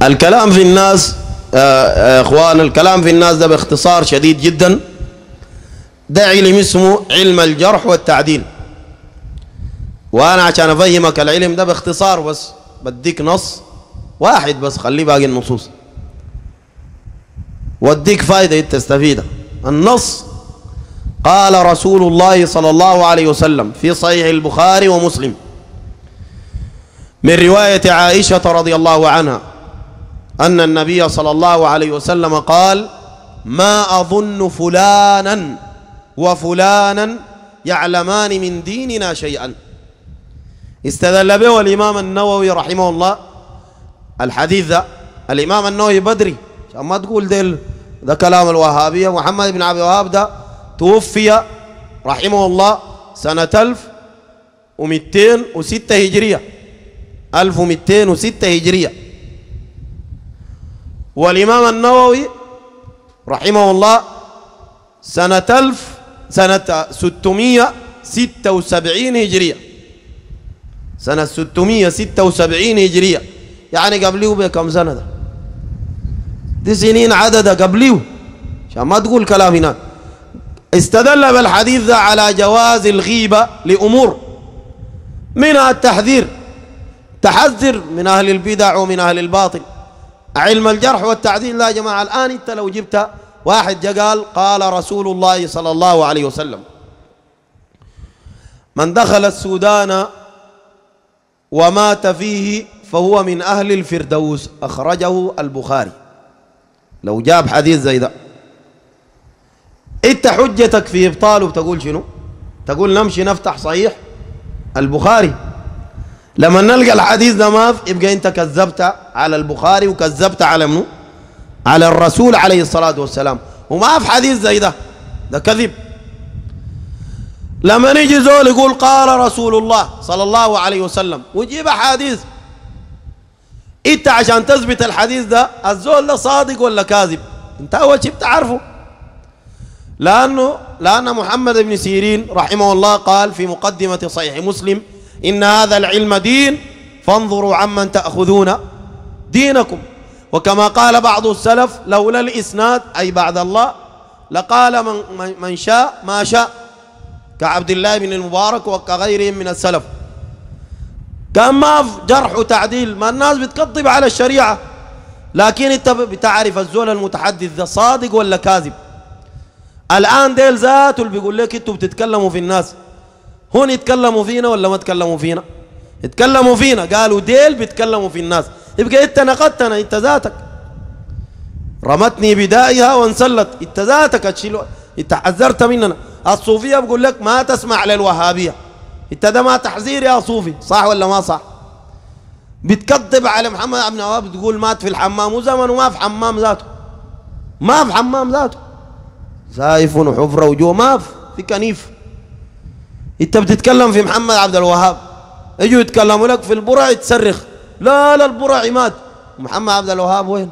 الكلام في الناس يا اخوان الكلام في الناس ده باختصار شديد جدا ده علم اسمه علم الجرح والتعديل وانا عشان افهمك العلم ده باختصار بس بديك نص واحد بس خليه باقي النصوص واديك فايده تستفيدها النص قال رسول الله صلى الله عليه وسلم في صحيح البخاري ومسلم من روايه عائشه رضي الله عنها ان النبي صلى الله عليه وسلم قال ما اظن فلانا وفلانا يعلمان من ديننا شيئا استدل به الامام النووي رحمه الله الحديث ذا الامام النووي بدري عشان ما تقول ديل ده كلام الوهابيه محمد بن عبد الوهاب ده توفي رحمه الله سنة 1206 هجرية 1206 هجرية والإمام النووي رحمه الله سنة 1000 سنة 676 هجرية سنة 676 هجرية يعني قبليه بكم سنة ده دي سنين عدد قبليه عشان ما تقول كلام هناك استدل بالحديث ده على جواز الغيبة لأمور منها التحذير تحذر من أهل البدع ومن أهل الباطل علم الجرح والتعديل لا يا جماعة الآن أنت لو جبت واحد جا قال قال رسول الله صلى الله عليه وسلم من دخل السودان ومات فيه فهو من أهل الفردوس أخرجه البخاري لو جاب حديث زي ده انت حجتك في ابطاله بتقول شنو تقول نمشي نفتح صحيح البخاري لما نلقى الحديث ده ما في يبقى انت كذبت على البخاري وكذبت على منو على الرسول عليه الصلاة والسلام وما في حديث زي ده ده كذب لما نيجي زول يقول قال رسول الله صلى الله عليه وسلم ويجيب حديث انت عشان تثبت الحديث ده الزول ده صادق ولا كاذب انت اول شيء بتعرفه لأنه لأن محمد بن سيرين رحمه الله قال في مقدمة صحيح مسلم إن هذا العلم دين فانظروا عمن تأخذون دينكم وكما قال بعض السلف لولا الإسناد أي بعد الله لقال من, من شاء ما شاء كعبد الله بن المبارك وكغيرهم من السلف كان ما في جرح وتعديل ما الناس بتكذب على الشريعة لكن انت بتعرف الزول المتحدث ده صادق ولا كاذب الآن ديل ذاته اللي بيقول لك انتوا بتتكلموا في الناس هون يتكلموا فينا ولا ما تكلموا فينا يتكلموا فينا قالوا ديل بيتكلموا في الناس يبقى انت نقدتنا انت ذاتك رمتني بدائها وانسلت انت ذاتك تشيل انت حذرت مننا الصوفيه بقول لك ما تسمع للوهابيه انت ده ما تحذير يا صوفي صح ولا ما صح بتكذب على محمد بن وهاب تقول مات في الحمام وزمنه ما في حمام ذاته ما في حمام ذاته سايف وحفرة وجوه ما في في كنيف انت بتتكلم في محمد عبد الوهاب يجوا يتكلموا لك في البرع تصرخ لا لا البرع مات محمد عبد الوهاب وين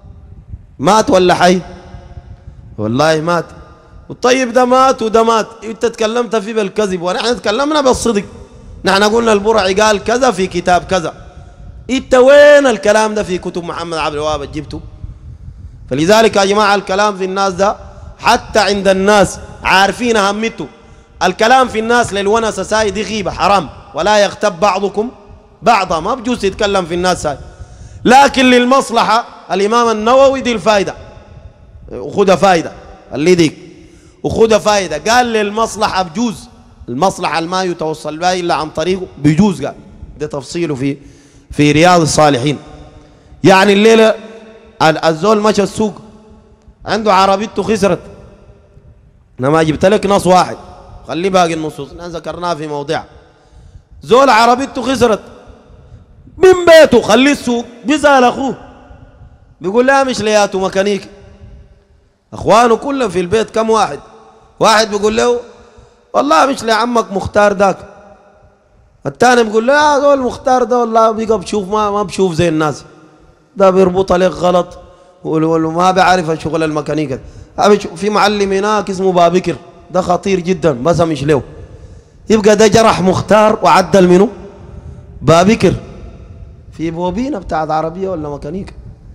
مات ولا حي والله مات والطيب ده مات وده مات انت تكلمت فيه بالكذب ونحن تكلمنا بالصدق نحن قلنا البرع قال كذا في كتاب كذا انت وين الكلام ده في كتب محمد عبد الوهاب جبته فلذلك يا جماعه الكلام في الناس ده حتى عند الناس عارفين أهمته الكلام في الناس للونس ساي دي غيبة حرام ولا يغتب بعضكم بعضا ما بجوز يتكلم في الناس ساي لكن للمصلحة الإمام النووي دي الفايدة وخدها فايدة اللي ديك وخدها فايدة قال للمصلحة بجوز المصلحة ما يتوصل بها إلا عن طريقه بجوز قال ده تفصيله في في رياض الصالحين يعني الليلة الزول مشى السوق عنده عربيته خسرت انا ما جبت لك نص واحد خلي باقي النصوص ذكرناها في موضع زول عربيته خسرت من بيته خليه السوق بيسال اخوه بيقول لا مش لياته ميكانيكي اخوانه كلهم في البيت كم واحد واحد بيقول له والله مش لعمك مختار داك الثاني بيقول له يا زول مختار ده والله بيقى بشوف ما ما بشوف زي الناس ده بيربط عليك غلط وما بيعرف شغل الميكانيكا في معلم هناك اسمه بابكر ده خطير جدا بس مش له يبقى ده جرح مختار وعدل منه بابكر في بوبينة بتاعت عربية ولا ميكانيكا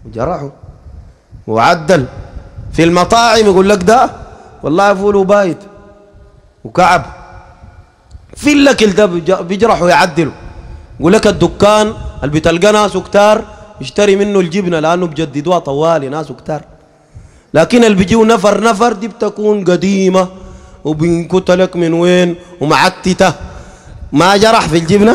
وجرحوا وعدل في المطاعم يقول لك ده والله فول وبايت وكعب في الاكل ده بيجرحوا ويعدلوا يقول لك الدكان اللي بتلقى ناس كتار يشتري منه الجبنه لانه بجددوها طوالي ناس كتار لكن اللي بيجيوا نفر نفر دي بتكون قديمه وبينكت لك من وين ومعتته ما جرح في الجبنه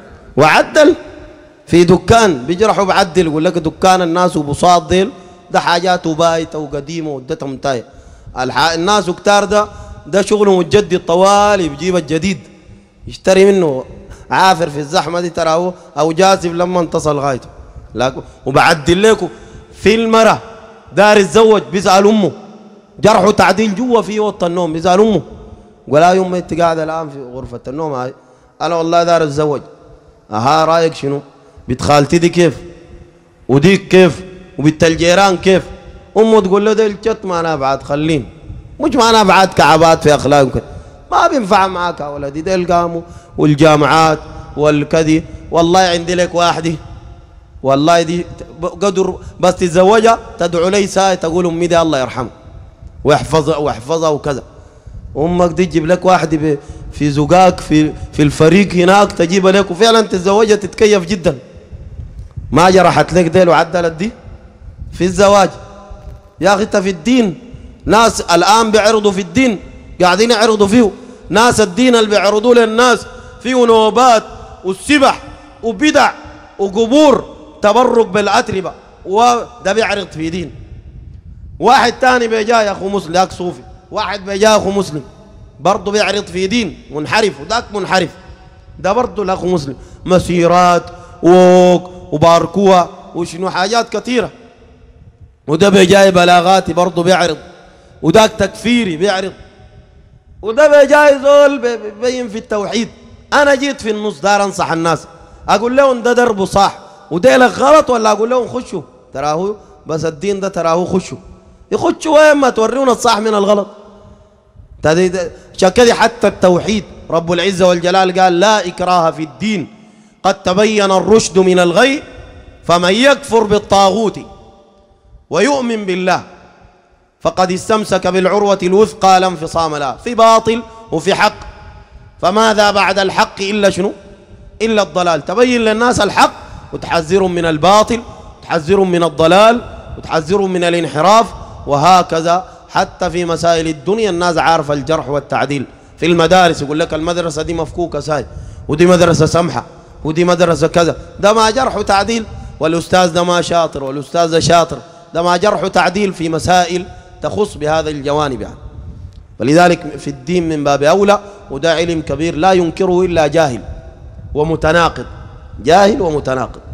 وعدل في دكان بيجرحوا بعدل يقول لك دكان الناس وبساط ديل ده حاجاته بايته وقديمه ودتها منتهيه الناس كتار ده ده شغله متجدد طوالي بيجيب الجديد يشتري منه عافر في الزحمه دي تراه او جاسف لما انتصل غايته لكن وبعدل لكم في المرة دار الزوج بيسأل أمه جرح تعديل جوا في اوضه النوم بيسأل أمه ولا يوم انت قاعد الآن في غرفة النوم هاي أنا والله دار الزوج أها رايك شنو بنت خالتي دي كيف وديك كيف وبنت الجيران كيف أمه تقول له ده الشت ما أنا بعد خلين مش ما أنا بعد كعبات في أخلاق ما بينفع معاك يا ولدي ده القاموا والجامعات والكذي والله عندي لك واحده والله دي قدر بس تتزوجها تدعو لي ساعة تقول أمي دي الله يرحمه ويحفظها ويحفظها وكذا أمك دي تجيب لك واحدة في زقاق في في الفريق هناك تجيبها لك وفعلا تتزوجها تتكيف جدا ما جرحت لك ديل وعدلت دي في الزواج يا أخي أنت في الدين ناس الآن بيعرضوا في الدين قاعدين يعرضوا فيه ناس الدين اللي بيعرضوه للناس فيه نوبات والسبح وبدع وقبور تبرك بالأتربة وده بيعرض في دين واحد تاني بيجا أخو مسلم ذاك صوفي واحد بيجا أخو مسلم برضه بيعرض في دين منحرف وذاك منحرف ده برضه الأخو مسلم مسيرات ووك وباركوها وشنو حاجات كثيرة وده بيجاي بلاغاتي برضه بيعرض وذاك تكفيري بيعرض وده بيجاي زول بيبين في التوحيد أنا جيت في النص دار أنصح الناس أقول لهم ده دربه صح وديلك غلط ولا اقول لهم خشوا تراه بس الدين ده تراه خشوا يخشوا وين ما توريونا الصح من الغلط شكدي حتى التوحيد رب العزة والجلال قال لا إكراه في الدين قد تبين الرشد من الغي فمن يكفر بالطاغوت ويؤمن بالله فقد استمسك بالعروة الوثقى لا انفصام لها في باطل وفي حق فماذا بعد الحق إلا شنو إلا الضلال تبين للناس الحق وتحذرهم من الباطل وتحذرهم من الضلال وتحذرهم من الانحراف وهكذا حتى في مسائل الدنيا الناس عارفة الجرح والتعديل في المدارس يقول لك المدرسة دي مفكوكة ساي ودي مدرسة سمحة ودي مدرسة كذا ده ما جرح وتعديل والأستاذ ده ما شاطر والأستاذ ده شاطر ده ما جرح وتعديل في مسائل تخص بهذا الجوانب يعني ولذلك في الدين من باب أولى وده علم كبير لا ينكره إلا جاهل ومتناقض جاهل ومتناقض